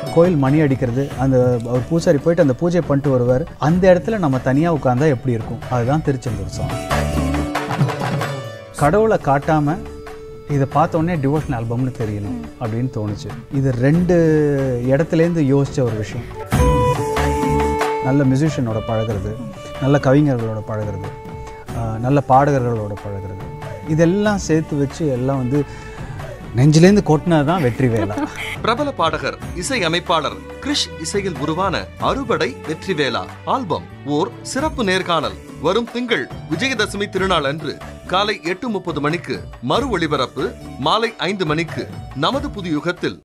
கோயில் மணி அடிக்கிறது அந்த அவர் பூசாரி போயிட்டு அந்த பூஜை பண்ணிட்டு வருவார் அந்த இடத்துல நம்ம தனியாக உட்காந்தா எப்படி இருக்கும் அதுதான் திருச்செந்தூர் சாங் கடவுளை காட்டாம இதை பார்த்த உடனே டிவோஷன் ஆல்பம்னு தெரியணும் அப்படின்னு தோணுச்சு இது ரெண்டு இடத்துலேருந்து யோசிச்ச ஒரு விஷயம் நல்ல மியூசிஷியனோட பழகிறது நல்ல கவிஞர்களோட பழகிறது ஆஹ் நல்ல பாடகர்களோட பழகிறது இதெல்லாம் சேர்த்து வச்சு எல்லாம் வந்து நெஞ்சிலேருந்து கொட்டினது தான் வெற்றி வேலா பிரபல பாடகர் இசை அமைப்பாளர் கிரிஷ் இசையில் உருவான அறுபடை வெற்றிவேலா ஆல்பம் ஓர் சிறப்பு நேர்காணல் வரும் திங்கள் விஜயதசமி திருநாள் அன்று காலை எட்டு முப்பது மணிக்கு மறு ஒளிபரப்பு மாலை ஐந்து மணிக்கு நமது புது யுகத்தில்